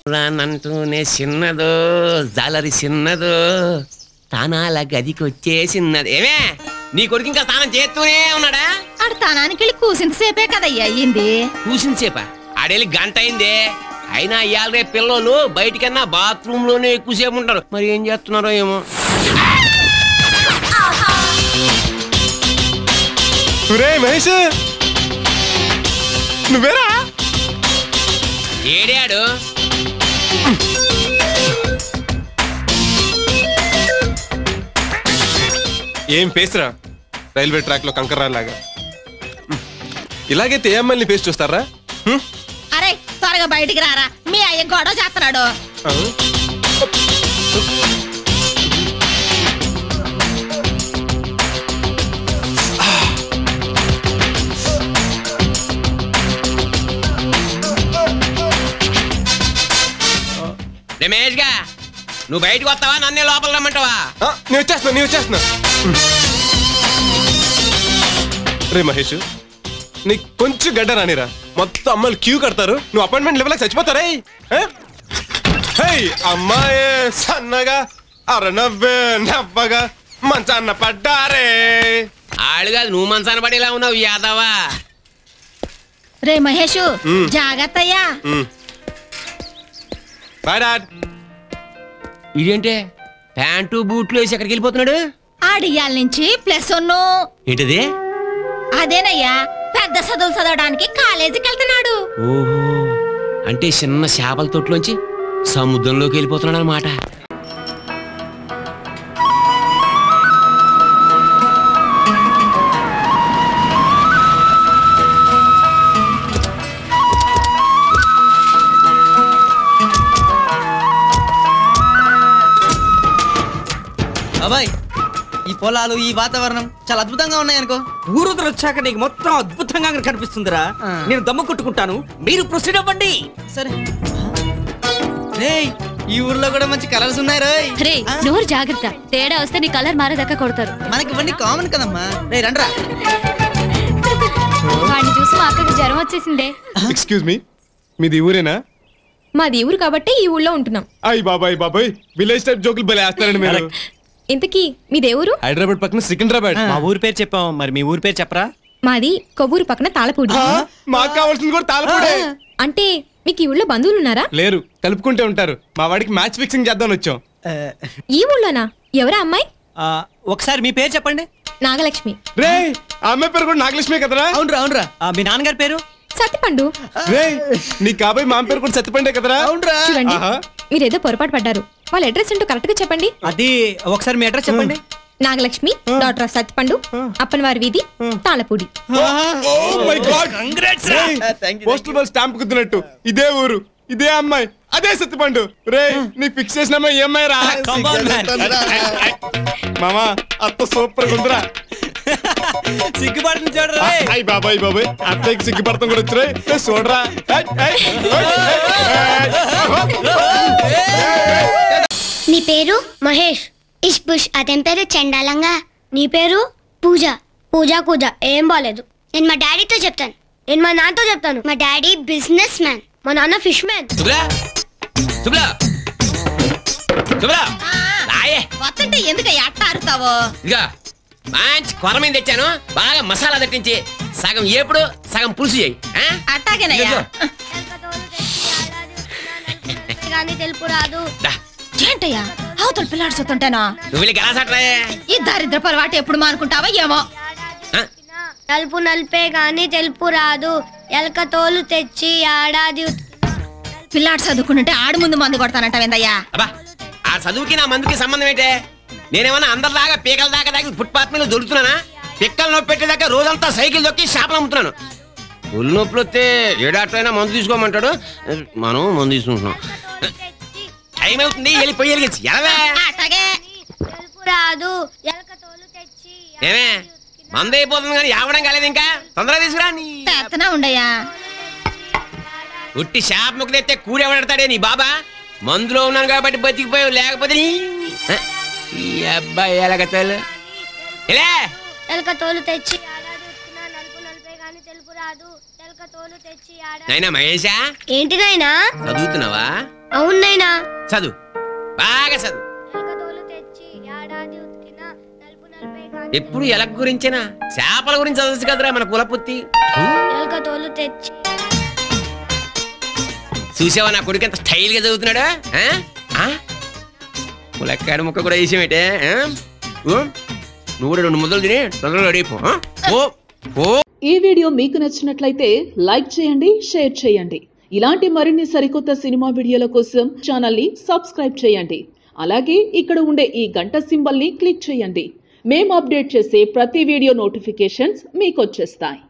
రానంటూనే చిన్నదో జాలరి చిన్నదో తానాల గదికి వచ్చేసిన్నది ఏమే నీ కొడుకు ఇంకా స్నానం చేస్తూనే ఉన్నాడా ఆడ తనానికి వెళ్ళి కూసింత సేపే కదయ్యా అయ్యింది కూసిన సేప ఆడేళ్ళి గంట అయిందే అయినా ఇవాళ రేపు పిల్లలు బయటికన్నా బాత్రూమ్ లోనే ఎక్కువసేపు ఉంటారు మరి ఏం చేస్తున్నారో ఏమో ఒరే మహేష్ నువ్వేరా ఏడాడు ఏం పేస్రా రైల్వే ట్రాక్ లో కంకర లాగా ఇలాగైతే ఏ అమ్మాయిని పేస్ట్ చూస్తారా హ్మ్? అరే త్వరగా బయటికి రారా మీ అయ్య గొడవ చేస్తున్నాడు ఆ? రమేష్ గా నువ్వు బయటకు వస్తావా నన్నే లోపల రమ్మంటావా ఆ, నేను వచ్చేస్తున్నా నేను వచ్చేస్తున్నా రే మహేష్ నీకు కొంచెం గడ్డ రానిరా మొత్తం అమ్మాయిలు క్యూ కడతారు నువ్వు అపాయింట్మెంట్ లెవెల్ చచ్చిపోతారా అమ్మాయి సన్నగా అర నవ్వే నవ్వగా మంచాన్న పడ్డారే ఆడు కాదు నువ్వు మనసాన పడేలా ఉన్నావు యాదవా రే మహేషు ఉమ్. జాగ్రత్తయ్యా బాయ్ డాడ్ ఇదేంటే ప్యాంటు బూట్లు వేసి ఎక్కడికి వెళ్ళిపోతున్నాడు ఆడియాల నుంచి ప్లస్ ఒన్ను ఏంటిది అదేనయ్యా పెద్ద చదువులు చదవడానికి కాలేజీకి వెళ్తున్నాడు ఓహో అంటే చిన్న చేపల తొట్టులోంచి సముద్రంలోకి వెళ్ళిపోతున్నాడు అనమాట అబ్బాయి ఈ పొలాలు ఈ వాతావరణం చాలా అద్భుతంగా ఉన్నాయి అనుకో ఊరుదురు వచ్చాక నీకు మొత్తం అద్భుతంగా కనిపిస్తుందిరా ఆ. నేను దమ్ము కొట్టుకుంటాను మీరు ప్రొసీడ్ అవ్వండి సరే రేయ్ ఈ ఊర్లో కూడా మంచి కలర్స్ ఉన్నాయి రోయ్ రే నోరు జాగ్రత్త తేడా వస్తే నీ కలర్ మారేదాకా కొడతారు మనకి ఇవన్నీ కామన్ కదమ్మా రే రండ్రా వాడిని చూసి మా అక్కకి జ్వరం వచ్చేసిందే ఎక్స్క్యూజ్ మీ మీది ఈ ఊరేనా మాది ఊరు కాబట్టి ఈ ఊళ్ళో ఉంటున్నాం అయ్యి బాబాయ్ బాబాయ్ విలేజ్ టైప్ జోకులు భలే వేస్తారండి మీరు ఇంతకీ మీదే ఊరు హైదరాబాద్ పక్కన సికింద్రాబాద్ మా ఊరి పేరు చెప్పాం మరి మీ ఊరి పేరు చెప్పరా మాది కొవ్వూరు పక్కన తాళపూడి ఆ, మాకు కావాల్సింది కూడా తాళపూడే అంటే మీకు ఈ ఊళ్ళో బంధువులు ఉన్నారా లేరు కలుపుకుంటే ఉంటారు మా వాడికి మ్యాచ్ ఫిక్సింగ్ చేద్దామని వచ్చాం ఆ, ఈ ఊళ్ళోనా ఎవరా అమ్మాయి ఆ, ఒకసారి మీ పేరు చెప్పండి నాగలక్ష్మి రే ఆ అమ్మాయి పేరు కూడా నాగలక్ష్మి కదరా అవునరా అవునరా ఆ, మీ నాన్నగారి పేరు సత్తిపండు రే నీ కాబోయే మామ పేరు కూడా సత్తిపండే కదరా అవునరా చూడండి ఆహా. మీరేదో పొరపాటు పడ్డారు వాళ్ళ అడ్రస్ ఏంటో కరెక్ట్ గా చెప్పండి అది ఒకసారి మీ అడ్రస్ చెప్పండి నాగలక్ష్మి డాక్టర్ ఆఫ్ సత్తిపండు అప్పనవారి వీధి Talapudi oh my god thank you, postal బాల్ స్టాంప్ కుద్దినట్టు ఇదే ఊరు ఇదే అమ్మాయి అదే సత్తిపండు రే నీ ఫిక్స్ చేసిన అమ్మాయి ఏ అమ్మాయి రా Come on, man. మామా అత్త సూపర్ ఉందిరా సిగ్గుపడుతుంది చూడరా రేయ్. అయ్యి బాబాయ్ బాబాయ్ అత్తయ్యకి సిగ్గుపడతాం కూడా వచ్చి చూడరా ఏయ్, ఏయ్, ఏయ్, ఏయ్. నీ పేరు మహేష్ ఇష్ బుష్ అతని పేరు చండాలంగా నీ పేరు పూజ పూజ పూజ ఏం బాలేదు నేను మా డాడీతో చెప్తాను నేను మా నాన్నతో చెప్తాను మా డాడీ బిజినెస్ మ్యాన్ మా నాన్న ఫిష్ మ్యాన్ శుభ్రా శుభ్రా శుభ్రా రాయే వస్తుంటే ఎందుకయ్యా అట్ట అరుతావో ఇదిగా మంచి కొర మీద తెచ్చాను బాగా మసాలా తట్టించి సగం ఏపుడు సగం పులుసు చేయి ఆ? అట్టాగేనయ్యా ఇదిగో. కానీ తెలుపు రాదు దా, ఏంటయ్యా అవతల పిల్లాడు చూస్తుంటేనా నువ్వు వెళ్ళి గలాసట్రాయే ఈ దరిద్ర పొరపాటు ఎప్పుడు మానుకుంటావా ఏమో ఆ? నలుపు నలిపే గాని తెలుపు రాదు ఎలక తోలు తెచ్చి ఏడాది పిల్లాడు చదువుకుంటుంటే ఆడు ముందు మందు కొడతానంటావేందయ్యా అబ్బా ఆ చదువుకి నా మందుకి సంబంధం ఏంటే నేనేమన్నా అందరిలాగా పీకల దాకా దాకా ఫుట్పాత్ మీద దొరుకుతున్నానా పిక్కలు నొప్పి పెట్టేదాకా రోజంతా సైకిల్ దొక్కి షాపులు అమ్ముతున్నాను ఒళ్ళు నొప్పులు వస్తే ఏ డాక్టర్ అయినా మందు తీసుకోమంటాడు మనం మందు తీసుకుంటున్నాం టైం అవుతుంది వెళ్ళిపోయి వెలిగించి ఎలవే అట్టాగే తెలుపు రాదు ఎలక తోలు తెచ్చి ఏమే మందు అయిపోతుంది కానీ యావడం కాలేదు ఇంకా తొందరగా తీసుకురా నీ తెత్తనా ఉండయ్యా ఉట్టి షాప్ ముక్కు తెస్తే కూడి ఎవడతాడే నీ బాబా మందులో ఉన్నాను కాబట్టి బతికిపోయావు లేకపోతే నీ- ఆ, ఈ అబ్బాయి ఎలాగతాలు ఇలా ఎలక తోలు తెచ్చి ఏడాది ఉతికినా నలుపు నలిపే గాని తెలుపు రాదు ఎలక తోలు తెచ్చి ఏడాది నైనా మహేషా ఏంటి నాయనా చదువుతున్నావా అవునైనా చదువు బాగా చదువు ఎప్పుడు ఎలక గురించేనా చేపల గురించి చదవచ్చు కదరా మన కులపుత్తి ఎలక తోలు తెచ్చి చూసావా నా కొడుకు ఎంత స్టైల్ గా చదువుతున్నాడా ఆ? ఆ? ములక్కాడు ముక్క కూడా వేసామేటే ఆ? ఓ, నువ్వు కూడా రెండు ముద్దలు తిని తొందరగా అడిగిపో ఓ ఓ ఈ వీడియో మీకు నచ్చినట్లయితే లైక్ చేయండి షేర్ చేయండి ఇలాంటి మరిన్ని సరికొత్త సినిమా వీడియోల కోసం ఛానల్ని సబ్స్క్రైబ్ చేయండి అలాగే ఇక్కడ ఉండే ఈ గంట సింబల్ని క్లిక్ చేయండి మేము అప్డేట్ చేసే ప్రతి వీడియో నోటిఫికేషన్స్ మీకు వచ్చేస్తాయి